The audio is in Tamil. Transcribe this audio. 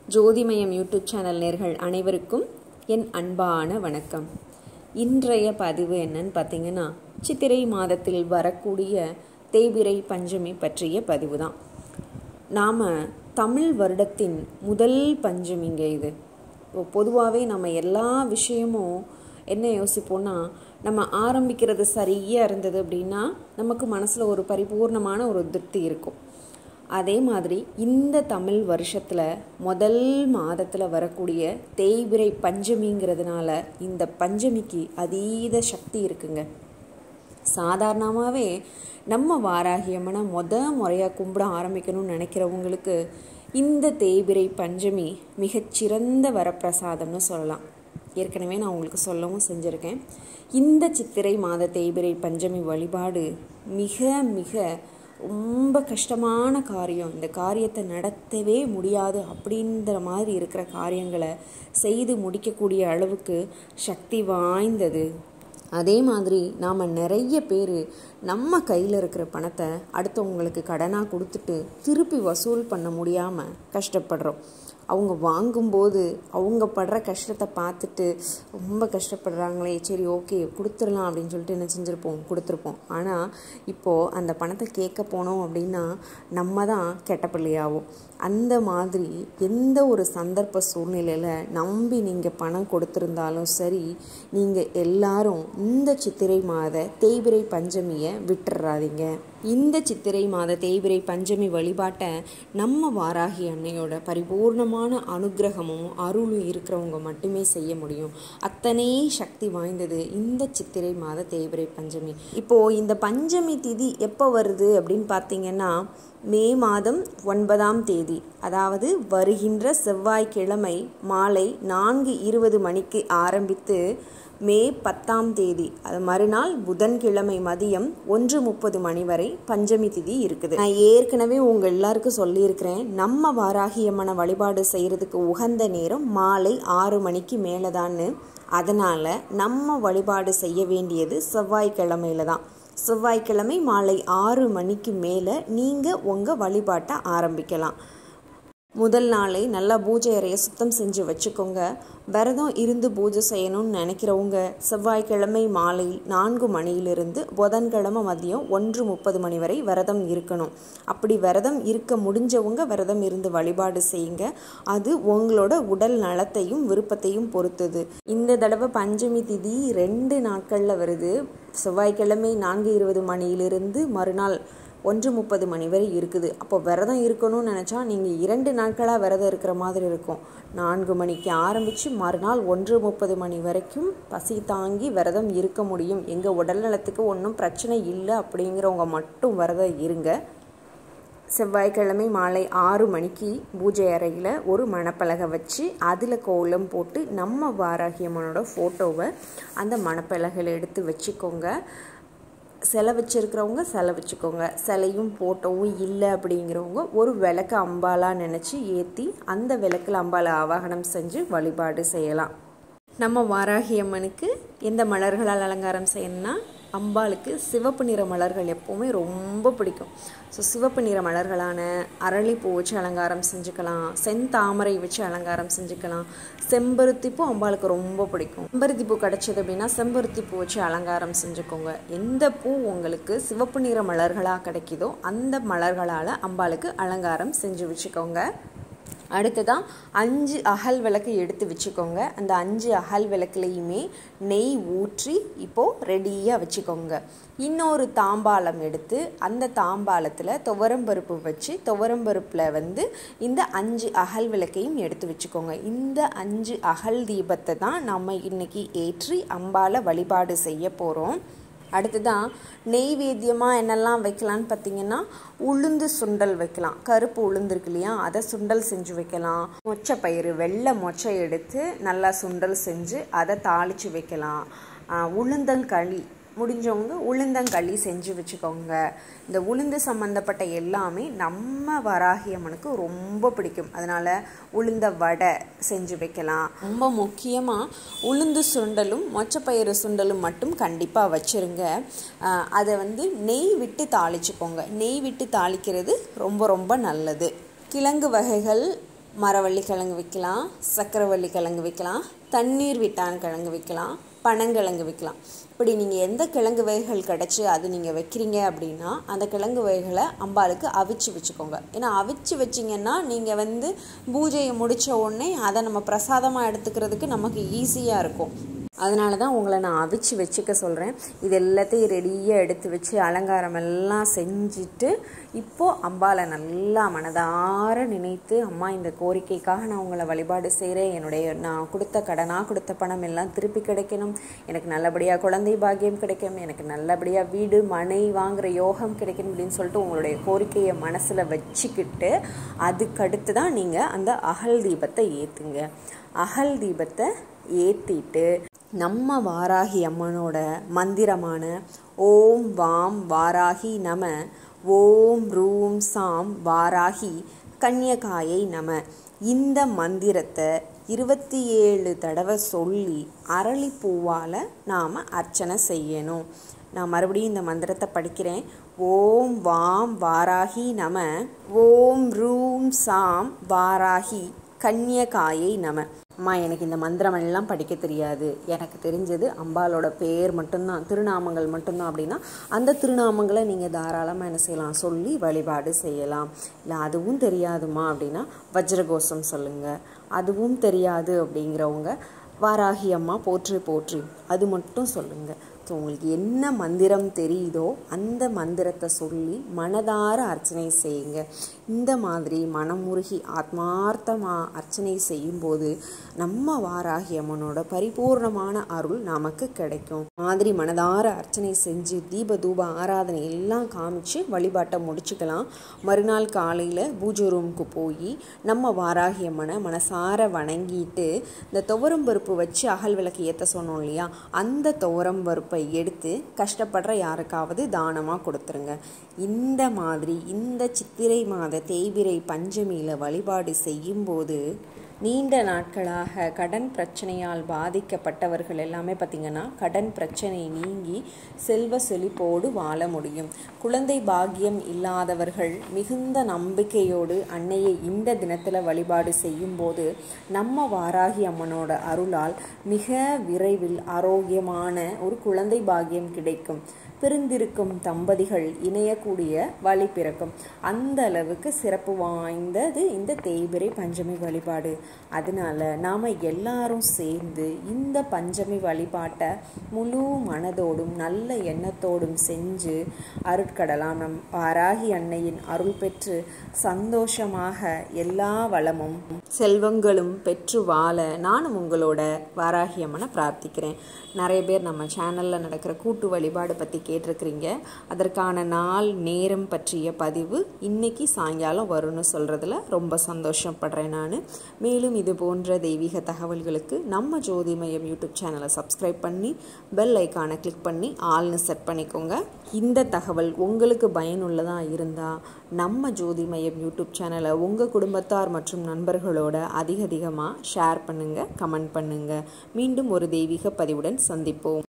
ஜோதிமயம் யூடியூப் சேனல் நேர்கள் அனைவருக்கும் என் அன்பான வணக்கம் இன்றைய பதிவு என்னன்னு பார்த்தீங்கன்னா சித்திரை மாதத்தில் வரக்கூடிய தேய்பிரை பஞ்சமி பற்றிய பதிவு தான் நாம் தமிழ் வருடத்தின் முதல் பஞ்சமிங்க இது பொதுவாகவே நம்ம எல்லா விஷயமும் என்ன யோசிப்போம்னா நம்ம ஆரம்பிக்கிறது சரியாக இருந்தது அப்படின்னா நமக்கு மனசில் ஒரு பரிபூர்ணமான ஒரு திருப்தி இருக்கும் அதே மாதிரி இந்த தமிழ் வருஷத்தில் முதல் மாதத்தில் வரக்கூடிய தேய்பிரை பஞ்சமிங்கிறதுனால இந்த பஞ்சமிக்கு அதீத சக்தி இருக்குங்க சாதாரணமாகவே நம்ம வாராகியம்மனை முத முறையாக கும்பிட ஆரம்பிக்கணும்னு நினைக்கிறவங்களுக்கு இந்த தேய்பிரை பஞ்சமி மிகச்சிறந்த வரப்பிரசாதம்னு சொல்லலாம் ஏற்கனவே நான் உங்களுக்கு சொல்லவும் செஞ்சுருக்கேன் இந்த சித்திரை மாத தேய்பிரை பஞ்சமி வழிபாடு மிக மிக ரொம்ப கஷ்டமான காரியம் இந்த காரியத்தை நடத்தவே முடியாது அப்படின்ற மாதிரி இருக்கிற காரியங்களை செய்து முடிக்கக்கூடிய அளவுக்கு சக்தி வாய்ந்தது அதே மாதிரி நாம் நிறைய பேர் நம்ம கையில் இருக்கிற பணத்தை அடுத்தவங்களுக்கு கடனாக கொடுத்துட்டு திருப்பி வசூல் பண்ண முடியாமல் கஷ்டப்படுறோம் அவங்க வாங்கும்போது அவங்க படுற கஷ்டத்தை பார்த்துட்டு ரொம்ப கஷ்டப்படுறாங்களே சரி ஓகே கொடுத்துடலாம் அப்படின்னு சொல்லிட்டு என்ன செஞ்சுருப்போம் கொடுத்துருப்போம் ஆனால் இப்போது அந்த பணத்தை கேட்க போனோம் அப்படின்னா நம்ம தான் கெட்ட பிள்ளையாகும் அந்த மாதிரி எந்த ஒரு சந்தர்ப்ப சூழ்நிலையில் நம்பி நீங்கள் பணம் கொடுத்துருந்தாலும் சரி நீங்கள் எல்லாரும் இந்த சித்திரை மாத தேய்பிரை பஞ்சமியை விட்டுறாதீங்க இந்த சித்திரை மாத தேய்பிரை பஞ்சமி வழிபாட்டை நம்ம வாராகி அன்னையோட பரிபூர்ணமான அனுகிரகமும் அருளும் இருக்கிறவங்க மட்டுமே செய்ய முடியும் அத்தனை சக்தி வாய்ந்தது இந்த சித்திரை மாத தேய்பிரை பஞ்சமி இப்போது இந்த பஞ்சமி திதி எப்போ வருது அப்படின்னு பார்த்தீங்கன்னா மே மாதம் ஒன்பதாம் தேதி அதாவது வருகின்ற செவ்வாய்க்கிழமை மாலை நான்கு இருபது மணிக்கு ஆரம்பித்து மே பத்தாம் தேதி அது மறுநாள் புதன்கிழமை மதியம் ஒன்று முப்பது மணி வரை பஞ்சமி திதி இருக்குது நான் ஏற்கனவே உங்கள் எல்லாருக்கும் சொல்லியிருக்கிறேன் நம்ம வாராகியம்மனை வழிபாடு செய்கிறதுக்கு உகந்த நேரம் மாலை ஆறு மணிக்கு மேலே தான்னு அதனால் நம்ம வழிபாடு செய்ய வேண்டியது செவ்வாய்க்கிழமையில தான் செவ்வாய்க்கிழமை மாலை ஆறு மணிக்கு மேலே நீங்கள் உங்கள் வழிபாட்டை ஆரம்பிக்கலாம் முதல் நாளே நல்லா பூஜை அறையை சுத்தம் செஞ்சு வச்சுக்கோங்க விரதம் இருந்து பூஜை செய்யணும்னு நினைக்கிறவங்க செவ்வாய்க்கிழமை மாலை நான்கு மணியிலிருந்து புதன்கிழமை மதியம் ஒன்று முப்பது மணி வரை விரதம் இருக்கணும் அப்படி விரதம் இருக்க முடிஞ்சவங்க விரதம் இருந்து வழிபாடு செய்யுங்க அது உங்களோட உடல் நலத்தையும் விருப்பத்தையும் பொறுத்தது இந்த தடவை பஞ்சமி திதி ரெண்டு நாட்களில் வருது செவ்வாய்க்கிழமை நான்கு இருபது மணியிலிருந்து மறுநாள் ஒன்று முப்பது மணி வரை இருக்குது அப்போ விரதம் இருக்கணும்னு நினச்சா நீங்கள் இரண்டு நாட்களாக விரதம் இருக்கிற மாதிரி இருக்கும் நான்கு மணிக்கு ஆரம்பித்து மறுநாள் ஒன்று முப்பது மணி வரைக்கும் பசி தாங்கி விரதம் இருக்க முடியும் எங்கள் உடல் நலத்துக்கு ஒன்றும் பிரச்சனை இல்லை அப்படிங்கிறவங்க மட்டும் விரதம் இருங்க செவ்வாய்க்கிழமை மாலை ஆறு மணிக்கு பூஜை அறையில் ஒரு மணப்பலகை வச்சு அதில் கோலம் போட்டு நம்ம வாராகியம்மனோட ஃபோட்டோவை அந்த மணப்பலகையில் எடுத்து வச்சுக்கோங்க சிலை வச்சுருக்கிறவங்க சிலை வச்சுக்கோங்க சிலையும் போட்டோவும் இல்லை அப்படிங்கிறவங்க ஒரு விளக்கு அம்பாலாக நினச்சி ஏற்றி அந்த விளக்கில் அம்பாலை ஆவாகனம் செஞ்சு வழிபாடு செய்யலாம் நம்ம வாராகி அம்மனுக்கு எந்த மலர்களால் அலங்காரம் செய்யணும்னா அம்பாளுக்கு சிவப்பு நிற மலர்கள் எப்போவுமே ரொம்ப பிடிக்கும் ஸோ சிவப்பு நிற மலர்களான அரளிப்பூ வச்சு அலங்காரம் செஞ்சுக்கலாம் செந்தாமரை வச்சு அலங்காரம் செஞ்சுக்கலாம் செம்பருத்தி பூ அம்பாளுக்கு ரொம்ப பிடிக்கும் செம்பருத்தி பூ கிடச்சிது அப்படின்னா செம்பருத்தி பூ வச்சு அலங்காரம் செஞ்சுக்கோங்க எந்த பூ உங்களுக்கு சிவப்பு நிற மலர்களாக கிடைக்குதோ அந்த மலர்களால் அம்பாளுக்கு அலங்காரம் செஞ்சு வச்சுக்கோங்க அடுத்ததாக அஞ்சு அகல் விளக்கு எடுத்து வச்சுக்கோங்க அந்த அஞ்சு அகல் விளக்குலையுமே நெய் ஊற்றி இப்போது ரெடியாக வச்சுக்கோங்க இன்னொரு தாம்பாலம் எடுத்து அந்த தாம்பாலத்தில் துவரம்பருப்பு வச்சு துவரம்பருப்பில் வந்து இந்த அஞ்சு அகல் விளக்கையும் எடுத்து வச்சுக்கோங்க இந்த அஞ்சு அகல் தீபத்தை தான் நம்ம இன்னைக்கு ஏற்றி அம்பால வழிபாடு செய்ய போகிறோம் அடுத்ததான் நெய்வேத்தியமாக என்னெல்லாம் வைக்கலான்னு பார்த்தீங்கன்னா உளுந்து சுண்டல் வைக்கலாம் கருப்பு உளுந்து இருக்கு இல்லையா அதை சுண்டல் செஞ்சு வைக்கலாம் மொச்சை பயிறு வெள்ளை மொச்சை எடுத்து நல்லா சுண்டல் செஞ்சு அதை தாளித்து வைக்கலாம் உளுந்தங்களி முடிஞ்சவங்க உளுந்தங்களி செஞ்சு வச்சுக்கோங்க இந்த உளுந்து சம்மந்தப்பட்ட எல்லாமே நம்ம வராகி அம்மனுக்கு ரொம்ப பிடிக்கும் அதனால் உளுந்த வடை செஞ்சு வைக்கலாம் ரொம்ப முக்கியமாக உளுந்து சுண்டலும் மொச்சப்பயிறு சுண்டலும் மட்டும் கண்டிப்பாக வச்சுருங்க அதை வந்து நெய் விட்டு தாளிச்சுக்கோங்க நெய் விட்டு தாளிக்கிறது ரொம்ப ரொம்ப நல்லது கிழங்கு வகைகள் மரவள்ளி கிழங்கு வைக்கலாம் சக்கரவள்ளி கிழங்கு வைக்கலாம் தண்ணீர் விட்டான் கிழங்கு வைக்கலாம் பனங்கிழங்கு வைக்கலாம் இப்படி நீங்கள் எந்த கிழங்கு வகைகள் கிடச்சி அது நீங்கள் வைக்கிறீங்க அப்படின்னா அந்த கிழங்கு வகைகளை அம்பாளுக்கு அவிச்சு வச்சுக்கோங்க ஏன்னா அவிச்சு வச்சிங்கன்னா நீங்கள் வந்து பூஜையை முடித்த உடனே அதை நம்ம பிரசாதமாக எடுத்துக்கிறதுக்கு நமக்கு ஈஸியாக இருக்கும் அதனால தான் உங்களை நான் அவிச்சு வச்சுக்க சொல்கிறேன் இது எல்லாத்தையும் ரெடியாக எடுத்து வச்சு அலங்காரம் எல்லாம் செஞ்சுட்டு இப்போது அம்பாவை நல்லா மனதார நினைத்து அம்மா இந்த கோரிக்கைக்காக நான் உங்களை வழிபாடு செய்கிறேன் என்னுடைய நான் கொடுத்த கடனாக கொடுத்த பணம் எல்லாம் திருப்பி கிடைக்கணும் எனக்கு நல்லபடியாக குழந்தை பாக்கியம் கிடைக்கும் எனக்கு நல்லபடியாக வீடு மனை வாங்குகிற யோகம் கிடைக்கணும் அப்படின்னு சொல்லிட்டு உங்களுடைய கோரிக்கையை மனசில் வச்சுக்கிட்டு அதுக்கடுத்து தான் நீங்கள் அந்த அகல் தீபத்தை ஏற்றுங்க அகல் தீபத்தை ஏற்றிட்டு நம்ம வாராகி அம்மனோட மந்திரமான ஓம் வாம் வாராகி நம ஓம் ரூம் சாம் வாராகி கன்யகாயை நம இந்த மந்திரத்தை இருபத்தி ஏழு தடவை சொல்லி அரளிப்பூவால் நாம் அர்ச்சனை செய்யணும் நான் மறுபடியும் இந்த மந்திரத்தை படிக்கிறேன் ஓம் வாம் வாராகி நம ஓம் ரூம் சாம் வாராகி கன்யகாயை நம அம்மா எனக்கு இந்த மந்திரம் எல்லாம் படிக்க தெரியாது எனக்கு தெரிஞ்சது அம்பாலோட பேர் மட்டும்தான் திருநாமங்கள் மட்டும்தான் அப்படின்னா அந்த திருநாமங்களை நீங்கள் தாராளமாக என்ன செய்யலாம் சொல்லி வழிபாடு செய்யலாம் இல்லை அதுவும் தெரியாதுமா அப்படின்னா வஜ்ரகோஷம் சொல்லுங்கள் அதுவும் தெரியாது அப்படிங்கிறவங்க வாராகி அம்மா போற்று போற்று அது மட்டும் சொல்லுங்கள் ஸோ உங்களுக்கு என்ன மந்திரம் தெரியுதோ அந்த மந்திரத்தை சொல்லி மனதார அர்ச்சனை செய்யுங்க இந்த மாதிரி மனமுருகி ஆத்மார்த்தமாக அர்ச்சனை செய்யும்போது நம்ம வாராகி அம்மனோட பரிபூர்ணமான அருள் நமக்கு கிடைக்கும் மாதிரி மனதார அர்ச்சனை செஞ்சு தீப தூப ஆராதனை எல்லாம் காமிச்சு வழிபாட்டை முடிச்சுக்கலாம் மறுநாள் காலையில் பூஜை ரூமுக்கு போய் நம்ம வாராகி அம்மனை மனசார வணங்கிட்டு இந்த துவரம் பருப்பு வச்சு அகல் விளக்கு ஏற்ற சொன்னோம் இல்லையா அந்த துவரம் பருப்பை எடுத்து கஷ்டப்படுற யாருக்காவது தானமாக கொடுத்துருங்க இந்த மாதிரி இந்த சித்திரை மாத தேய்பிரை பஞ்சமியில் வழிபாடு செய்யும்போது நீண்ட நாட்களாக கடன் பிரச்சனையால் பாதிக்கப்பட்டவர்கள் எல்லாமே பார்த்திங்கன்னா கடன் பிரச்சனை நீங்கி செல்வ செழிப்போடு வாழ முடியும் குழந்தை பாக்கியம் இல்லாதவர்கள் மிகுந்த நம்பிக்கையோடு அன்னையை இந்த தினத்தில் வழிபாடு செய்யும்போது நம்ம வாராகி அம்மனோட அருளால் மிக விரைவில் ஆரோக்கியமான ஒரு குழந்தை பாக்கியம் கிடைக்கும் பிரிந்திருக்கும் தம்பதிகள் இணையக்கூடிய வழி பிறக்கும் அந்த அளவுக்கு சிறப்பு வாய்ந்தது இந்த தேய்பிரை பஞ்சமி வழிபாடு அதனால நாம் எல்லாரும் சேர்ந்து இந்த பஞ்சமி வழிபாட்டை முழு மனதோடும் நல்ல எண்ணத்தோடும் செஞ்சு அருட்கடலாம் நம் வாராகி அன்னையின் அருள் பெற்று சந்தோஷமாக எல்லா வளமும் செல்வங்களும் பெற்று வாழ நானும் உங்களோட வாராகி அம்மனை பிரார்த்திக்கிறேன் நிறைய பேர் நம்ம சேனலில் நடக்கிற கூட்டு வழிபாடு பற்றி கேட்டிருக்கிறீங்க அதற்கான நாள் நேரம் பற்றிய பதிவு இன்னைக்கு சாயங்காலம் வரும்னு சொல்கிறதுல ரொம்ப சந்தோஷப்படுறேன் நான் மேலும் இது போன்ற தெய்வீக தகவல்களுக்கு நம்ம ஜோதிமயம் யூடியூப் சேனலை சப்ஸ்கிரைப் பண்ணி பெல் ஐக்கானை கிளிக் பண்ணி ஆல்னு செட் பண்ணிக்கோங்க இந்த தகவல் உங்களுக்கு பயனுள்ளதாக இருந்தால் நம்ம ஜோதிமயம் யூடியூப் சேனலை உங்கள் குடும்பத்தார் மற்றும் நண்பர்களோட அதிக அதிகமாக ஷேர் பண்ணுங்கள் கமெண்ட் பண்ணுங்கள் மீண்டும் ஒரு தெய்வீக பதிவுடன் சந்திப்போம்